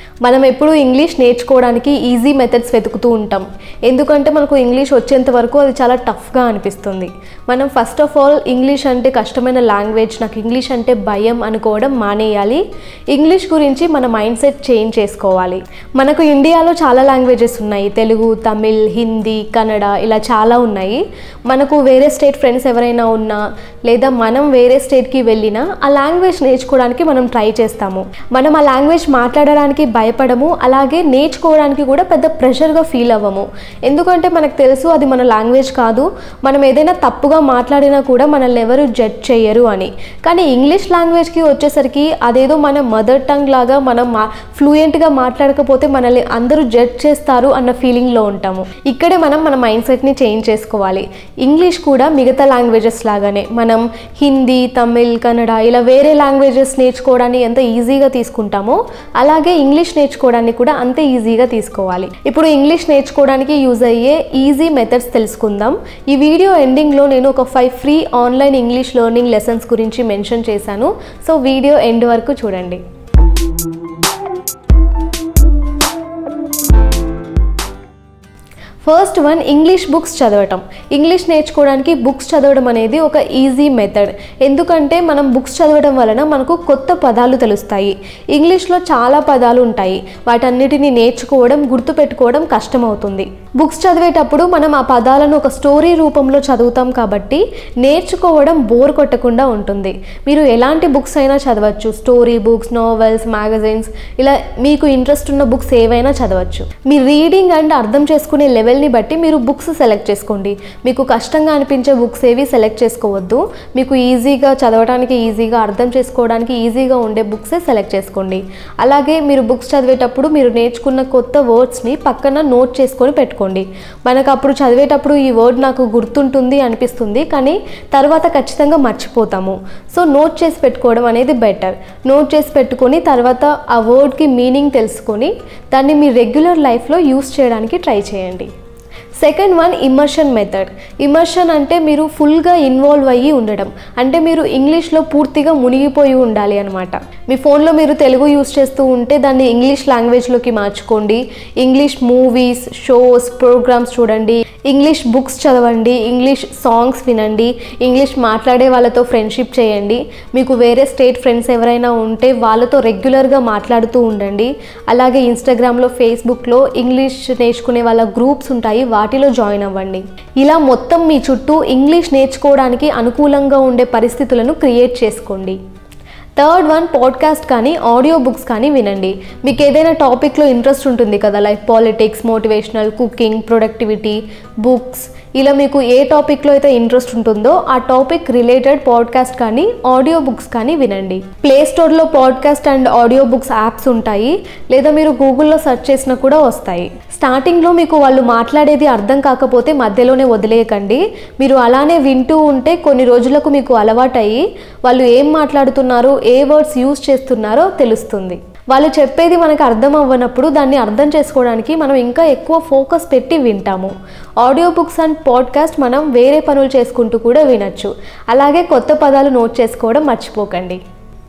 మనం ఎప్పుడు ఇంగ్లీష్ నేర్చుకోవడానికి ఈజీ మెథడ్స్ వెతుకుతూ ఉంటాం ఎందుకంటే మనకు ఇంగ్లీష్ వచ్చేంత వరకు అది చాలా టఫ్గా అనిపిస్తుంది మనం ఫస్ట్ ఆఫ్ ఆల్ ఇంగ్లీష్ అంటే కష్టమైన లాంగ్వేజ్ నాకు ఇంగ్లీష్ అంటే భయం అనుకోవడం మానేయాలి ఇంగ్లీష్ గురించి మన మైండ్ సెట్ చేంజ్ చేసుకోవాలి మనకు ఇండియాలో చాలా లాంగ్వేజెస్ ఉన్నాయి తెలుగు తమిళ్ హిందీ కన్నడ ఇలా చాలా ఉన్నాయి మనకు వేరే స్టేట్ ఫ్రెండ్స్ ఎవరైనా ఉన్నా లేదా మనం వేరే స్టేట్కి వెళ్ళినా ఆ లాంగ్వేజ్ నేర్చుకోవడానికి మనం ట్రై చేస్తాము మనం ఆ లాంగ్వేజ్ మాట్లాడడానికి భయపడము అలాగే నేర్చుకోవడానికి కూడా పెద్ద ప్రెషర్గా ఫీల్ అవ్వము ఎందుకంటే మనకు తెలుసు అది మన లాంగ్వేజ్ కాదు మనం ఏదైనా తప్పుగా మాట్లాడినా కూడా మనల్ని ఎవరు జడ్జ్ చేయరు అని కానీ ఇంగ్లీష్ లాంగ్వేజ్కి వచ్చేసరికి అదేదో మన మదర్ టంగ్ లాగా మనం మా ఫ్లూయెంట్గా మాట్లాడకపోతే మనల్ని అందరూ జడ్జ్ చేస్తారు అన్న ఫీలింగ్లో ఉంటాము ఇక్కడే మనం మన మైండ్ సెట్ని చేంజ్ చేసుకోవాలి ఇంగ్లీష్ కూడా మిగతా లాంగ్వేజెస్ లాగానే మనం హిందీ తమిళ్ కన్నడ ఇలా వేరే లాంగ్వేజెస్ నేర్చుకోవడాన్ని ఎంత ఈజీగా తీసుకుంటామో అలాగే ఇంగ్లీష్ నేర్చుకోవడానికి కూడా అంతే ఈజీగా తీసుకోవాలి ఇప్పుడు ఇంగ్లీష్ నేర్చుకోవడానికి యూజ్ అయ్యే ఈజీ మెథడ్స్ తెలుసుకుందాం ఈ వీడియో ఎండింగ్లో నేను ఒక five free online English learning lessons గురించి మెన్షన్ చేశాను సో వీడియో ఎండ్ వరకు చూడండి ఫస్ట్ వన్ ఇంగ్లీష్ బుక్స్ చదవటం ఇంగ్లీష్ నేర్చుకోవడానికి బుక్స్ చదవడం అనేది ఒక ఈజీ మెథడ్ ఎందుకంటే మనం బుక్స్ చదవడం వలన మనకు కొత్త పదాలు తెలుస్తాయి ఇంగ్లీష్లో చాలా పదాలు ఉంటాయి వాటన్నిటిని నేర్చుకోవడం గుర్తుపెట్టుకోవడం కష్టమవుతుంది బుక్స్ చదివేటప్పుడు మనం ఆ పదాలను ఒక స్టోరీ రూపంలో చదువుతాం కాబట్టి నేర్చుకోవడం బోర్ కొట్టకుండా ఉంటుంది మీరు ఎలాంటి బుక్స్ అయినా చదవచ్చు స్టోరీ బుక్స్ నావెల్స్ మ్యాగజైన్స్ ఇలా మీకు ఇంట్రెస్ట్ ఉన్న బుక్స్ ఏవైనా చదవచ్చు మీ రీడింగ్ అండ్ అర్థం చేసుకునే లెవెల్ని బట్టి మీరు బుక్స్ సెలెక్ట్ చేసుకోండి మీకు కష్టంగా అనిపించే బుక్స్ ఏవి సెలెక్ట్ చేసుకోవద్దు మీకు ఈజీగా చదవడానికి ఈజీగా అర్థం చేసుకోవడానికి ఈజీగా ఉండే బుక్సే సెలెక్ట్ చేసుకోండి అలాగే మీరు బుక్స్ చదివేటప్పుడు మీరు నేర్చుకున్న కొత్త వర్డ్స్ని పక్కన నోట్ చేసుకొని పెట్టుకోండి మనకు అప్పుడు చదివేటప్పుడు ఈ వర్డ్ నాకు గుర్తుంటుంది అనిపిస్తుంది కానీ తర్వాత ఖచ్చితంగా మర్చిపోతాము సో నోట్ చేసి పెట్టుకోవడం అనేది బెటర్ నోట్ చేసి పెట్టుకొని తర్వాత ఆ వర్డ్కి మీనింగ్ తెలుసుకొని దాన్ని మీ రెగ్యులర్ లైఫ్లో యూస్ చేయడానికి ట్రై చేయండి second one immersion method immersion అంటే మీరు ఫుల్గా ఇన్వాల్వ్ అయ్యి ఉండడం అంటే మీరు ఇంగ్లీష్లో పూర్తిగా మునిగిపోయి ఉండాలి అనమాట మీ ఫోన్లో మీరు తెలుగు యూస్ చేస్తూ ఉంటే దాన్ని ఇంగ్లీష్ లాంగ్వేజ్లోకి మార్చుకోండి ఇంగ్లీష్ మూవీస్ షోస్ ప్రోగ్రామ్స్ చూడండి ఇంగ్లీష్ బుక్స్ చదవండి ఇంగ్లీష్ సాంగ్స్ వినండి ఇంగ్లీష్ మాట్లాడే వాళ్ళతో ఫ్రెండ్షిప్ చేయండి మీకు వేరే స్టేట్ ఫ్రెండ్స్ ఎవరైనా ఉంటే వాళ్ళతో రెగ్యులర్గా మాట్లాడుతూ ఉండండి అలాగే ఇన్స్టాగ్రామ్లో ఫేస్బుక్లో ఇంగ్లీష్ నేర్చుకునే వాళ్ళ గ్రూప్స్ ఉంటాయి వాటిలో జాయిన్ అవ్వండి ఇలా మొత్తం మీ చుట్టూ ఇంగ్లీష్ నేర్చుకోవడానికి అనుకూలంగా ఉండే పరిస్థితులను క్రియేట్ చేసుకోండి థర్డ్ వన్ పాడ్కాస్ట్ కానీ ఆడియో బుక్స్ కానీ వినండి మీకు ఏదైనా టాపిక్లో ఇంట్రెస్ట్ ఉంటుంది కదా like politics motivational cooking productivity books ఇలా మీకు ఏ టాపిక్లో అయితే ఇంట్రెస్ట్ ఉంటుందో ఆ టాపిక్ రిలేటెడ్ పాడ్కాస్ట్ కానీ ఆడియో బుక్స్ కానీ వినండి ప్లే స్టోర్లో podcast and audio books apps ఉంటాయి లేదా మీరు గూగుల్లో సెర్చ్ చేసినా కూడా వస్తాయి స్టార్టింగ్లో మీకు వాళ్ళు మాట్లాడేది అర్థం కాకపోతే మధ్యలోనే వదిలేయకండి మీరు అలానే వింటూ ఉంటే కొన్ని రోజులకు మీకు అలవాటయ్యి వాళ్ళు ఏం మాట్లాడుతున్నారో ఏ వర్డ్స్ యూజ్ చేస్తున్నారో తెలుస్తుంది వాళ్ళు చెప్పేది మనకు అర్థం అవ్వనప్పుడు దాన్ని అర్థం చేసుకోవడానికి మనం ఇంకా ఎక్కువ ఫోకస్ పెట్టి వింటాము ఆడియో బుక్స్ అండ్ పాడ్కాస్ట్ మనం వేరే పనులు చేసుకుంటూ కూడా వినొచ్చు అలాగే కొత్త పదాలు నోట్ చేసుకోవడం మర్చిపోకండి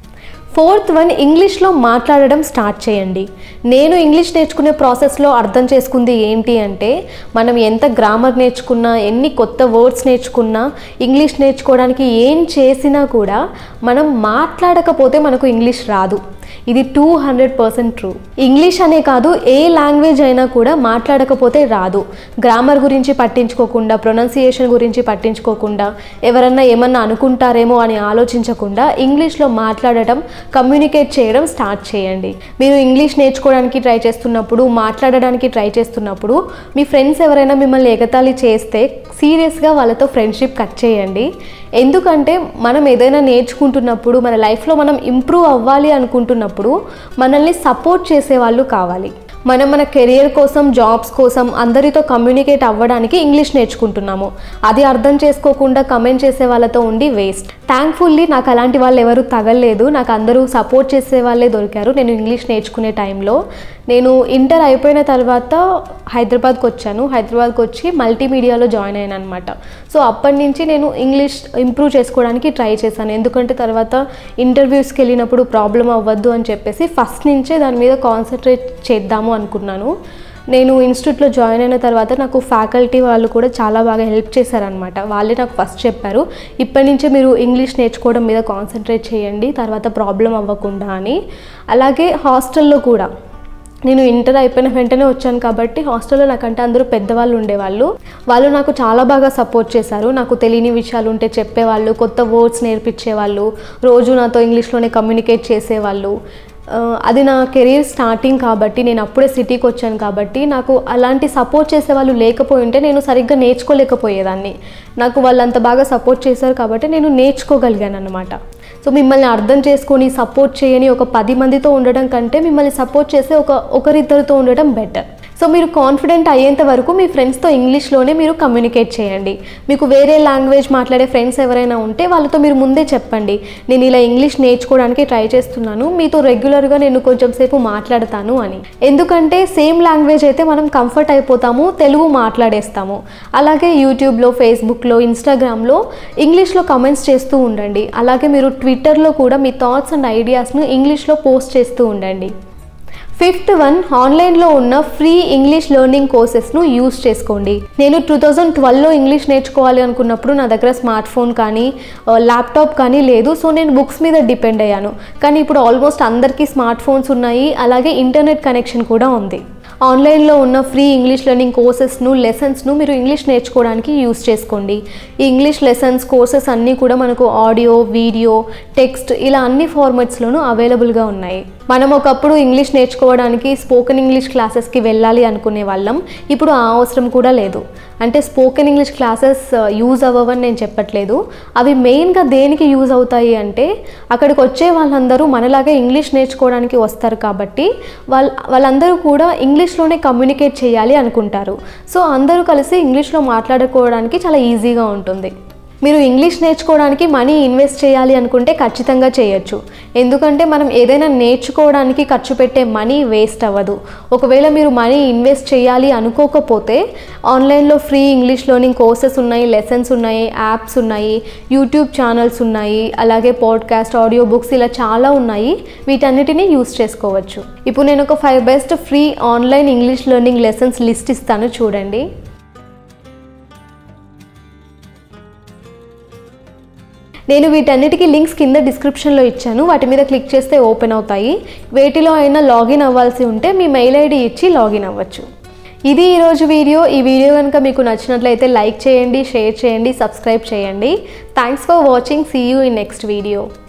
ఫోర్త్ వన్ ఇంగ్లీష్లో మాట్లాడడం స్టార్ట్ చేయండి నేను ఇంగ్లీష్ నేర్చుకునే ప్రాసెస్లో అర్థం చేసుకుంది ఏంటి అంటే మనం ఎంత గ్రామర్ నేర్చుకున్నా ఎన్ని కొత్త వర్డ్స్ నేర్చుకున్నా ఇంగ్లీష్ నేర్చుకోవడానికి ఏం చేసినా కూడా మనం మాట్లాడకపోతే మనకు ఇంగ్లీష్ రాదు ఇది two hundred percent true English అనే కాదు ఏ లాంగ్వేజ్ అయినా కూడా మాట్లాడకపోతే రాదు గ్రామర్ గురించి పట్టించుకోకుండా ప్రొనౌన్సియేషన్ గురించి పట్టించుకోకుండా ఎవరన్నా ఏమన్నా అనుకుంటారేమో అని ఆలోచించకుండా ఇంగ్లీష్లో మాట్లాడటం కమ్యూనికేట్ చేయడం స్టార్ట్ చేయండి మీరు ఇంగ్లీష్ నేర్చుకోవడానికి ట్రై చేస్తున్నప్పుడు మాట్లాడడానికి ట్రై చేస్తున్నప్పుడు మీ ఫ్రెండ్స్ ఎవరైనా మిమ్మల్ని ఎగతాళి చేస్తే సీరియస్గా వాళ్ళతో ఫ్రెండ్షిప్ కట్ చేయండి ఎందుకంటే మనం ఏదైనా నేర్చుకుంటున్నప్పుడు మన లైఫ్లో మనం ఇంప్రూవ్ అవ్వాలి అనుకుంటున్నప్పుడు మనల్ని సపోర్ట్ చేసే వాళ్ళు కావాలి మనం మన కెరియర్ కోసం జాబ్స్ కోసం అందరితో కమ్యూనికేట్ అవ్వడానికి ఇంగ్లీష్ నేర్చుకుంటున్నాము అది అర్థం చేసుకోకుండా కమెంట్ చేసే వాళ్ళతో ఉండి వేస్ట్ థ్యాంక్ఫుల్లీ నాకు అలాంటి వాళ్ళు ఎవరు తగలలేదు నాకు అందరూ సపోర్ట్ చేసే వాళ్ళే దొరికారు నేను ఇంగ్లీష్ నేర్చుకునే టైంలో నేను ఇంటర్ అయిపోయిన తర్వాత హైదరాబాద్కి వచ్చాను హైదరాబాద్కి వచ్చి మల్టీమీడియాలో జాయిన్ అయ్యాను అనమాట సో అప్పటి నుంచి నేను ఇంగ్లీష్ ఇంప్రూవ్ చేసుకోవడానికి ట్రై చేశాను ఎందుకంటే తర్వాత ఇంటర్వ్యూస్కి వెళ్ళినప్పుడు ప్రాబ్లం అవ్వద్దు అని చెప్పేసి ఫస్ట్ నుంచే దాని మీద కాన్సన్ట్రేట్ చేద్దాము అనుకున్నాను నేను ఇన్స్టిట్యూట్లో జాయిన్ అయిన తర్వాత నాకు ఫ్యాకల్టీ వాళ్ళు కూడా చాలా బాగా హెల్ప్ చేశారనమాట వాళ్ళే నాకు ఫస్ట్ చెప్పారు ఇప్పటి నుంచే మీరు ఇంగ్లీష్ నేర్చుకోవడం మీద కాన్సన్ట్రేట్ చేయండి తర్వాత ప్రాబ్లం అవ్వకుండా అని అలాగే హాస్టల్లో కూడా నేను ఇంటర్ అయిపోయిన వెంటనే వచ్చాను కాబట్టి హాస్టల్లో నాకంటే అందరూ పెద్దవాళ్ళు ఉండేవాళ్ళు వాళ్ళు నాకు చాలా బాగా సపోర్ట్ చేశారు నాకు తెలియని విషయాలు ఉంటే చెప్పేవాళ్ళు కొత్త వర్డ్స్ నేర్పించేవాళ్ళు రోజు నాతో ఇంగ్లీష్లోనే కమ్యూనికేట్ చేసేవాళ్ళు ఆ, అది నా కెరీర్ స్టార్టింగ్ కాబట్టి నేను అప్పుడే సిటీకి వచ్చాను కాబట్టి నాకు అలాంటి సపోర్ట్ చేసే వాళ్ళు లేకపోయి ఉంటే నేను సరిగ్గా నేర్చుకోలేకపోయేదాన్ని నాకు వాళ్ళు అంత బాగా సపోర్ట్ చేశారు కాబట్టి నేను నేర్చుకోగలిగాను అనమాట సో మిమ్మల్ని అర్థం చేసుకొని సపోర్ట్ చేయని ఒక పది మందితో ఉండడం కంటే మిమ్మల్ని సపోర్ట్ చేసే ఒక ఒకరిద్దరితో ఉండడం బెటర్ సో మీరు కాన్ఫిడెంట్ అయ్యేంత వరకు మీ ఫ్రెండ్స్తో ఇంగ్లీష్లోనే మీరు కమ్యూనికేట్ చేయండి మీకు వేరే లాంగ్వేజ్ మాట్లాడే ఫ్రెండ్స్ ఎవరైనా ఉంటే వాళ్ళతో మీరు ముందే చెప్పండి నేను ఇలా ఇంగ్లీష్ నేర్చుకోవడానికి ట్రై చేస్తున్నాను మీతో రెగ్యులర్గా నేను కొంచెం సేపు మాట్లాడతాను అని ఎందుకంటే సేమ్ లాంగ్వేజ్ అయితే మనం కంఫర్ట్ అయిపోతాము తెలుగు మాట్లాడేస్తాము అలాగే యూట్యూబ్లో ఫేస్బుక్లో ఇన్స్టాగ్రామ్లో ఇంగ్లీష్లో కమెంట్స్ చేస్తూ ఉండండి అలాగే మీరు ట్విట్టర్లో కూడా మీ థాట్స్ అండ్ ఐడియాస్ను ఇంగ్లీష్లో పోస్ట్ చేస్తూ ఉండండి ఫిఫ్త్ వన్ ఆన్లైన్లో ఉన్న ఫ్రీ ఇంగ్లీష్ లెర్నింగ్ కోర్సెస్ను యూస్ చేసుకోండి నేను టూ థౌజండ్ ట్వెల్వ్లో ఇంగ్లీష్ నేర్చుకోవాలి అనుకున్నప్పుడు నా దగ్గర స్మార్ట్ ఫోన్ కానీ ఆ, ల్యాప్టాప్ కానీ లేదు సో నేను బుక్స్ మీద డిపెండ్ అయ్యాను కానీ ఇప్పుడు ఆల్మోస్ట్ అందరికీ స్మార్ట్ ఫోన్స్ ఉన్నాయి అలాగే ఇంటర్నెట్ కనెక్షన్ కూడా ఉంది ఆన్లైన్లో ఉన్న ఫ్రీ ఇంగ్లీష్ లెర్నింగ్ కోర్సెస్ను లెసన్స్ను మీరు ఇంగ్లీష్ నేర్చుకోవడానికి యూస్ చేసుకోండి ఈ ఇంగ్లీష్ లెసన్స్ కోర్సెస్ అన్నీ కూడా మనకు ఆడియో వీడియో టెక్స్ట్ ఇలా అన్ని ఫార్మాట్స్లోనూ అవైలబుల్గా ఉన్నాయి మనం ఒకప్పుడు ఇంగ్లీష్ నేర్చుకోవడానికి స్పోకెన్ ఇంగ్లీష్ క్లాసెస్కి వెళ్ళాలి అనుకునే వాళ్ళం ఇప్పుడు ఆ అవసరం కూడా లేదు అంటే స్పోకెన్ ఇంగ్లీష్ క్లాసెస్ యూజ్ అవ్వవని నేను చెప్పట్లేదు అవి మెయిన్గా దేనికి యూజ్ అవుతాయి అంటే అక్కడికి వచ్చే వాళ్ళందరూ మనలాగే ఇంగ్లీష్ నేర్చుకోవడానికి వస్తారు కాబట్టి వాళ్ళ వాళ్ళందరూ కూడా ఇంగ్లీష్లోనే కమ్యూనికేట్ చేయాలి అనుకుంటారు సో అందరూ కలిసి ఇంగ్లీష్లో మాట్లాడుకోవడానికి చాలా ఈజీగా ఉంటుంది మీరు ఇంగ్లీష్ నేర్చుకోవడానికి మనీ ఇన్వెస్ట్ చేయాలి అనుకుంటే ఖచ్చితంగా చేయొచ్చు ఎందుకంటే మనం ఏదైనా నేర్చుకోవడానికి ఖర్చు పెట్టే మనీ వేస్ట్ అవ్వదు ఒకవేళ మీరు మనీ ఇన్వెస్ట్ చేయాలి అనుకోకపోతే ఆన్లైన్లో ఫ్రీ ఇంగ్లీష్ లెర్నింగ్ కోర్సెస్ ఉన్నాయి లెసన్స్ ఉన్నాయి యాప్స్ ఉన్నాయి యూట్యూబ్ ఛానల్స్ ఉన్నాయి అలాగే పాడ్కాస్ట్ ఆడియో బుక్స్ ఇలా చాలా ఉన్నాయి వీటన్నిటిని యూస్ చేసుకోవచ్చు ఇప్పుడు నేను ఒక five best free online English learning lessons list ఇస్తాను చూడండి నేను వీటన్నిటికీ లింక్స్ కింద డిస్క్రిప్షన్లో ఇచ్చాను వాటి మీద క్లిక్ చేస్తే ఓపెన్ అవుతాయి వేటిలో అయినా లాగిన్ అవ్వాల్సి ఉంటే మీ మెయిల్ ఐడి ఇచ్చి లాగిన్ అవ్వచ్చు ఇది ఈరోజు వీడియో ఈ వీడియో కనుక మీకు నచ్చినట్లయితే లైక్ చేయండి షేర్ చేయండి సబ్స్క్రైబ్ చేయండి thanks for watching see you in next video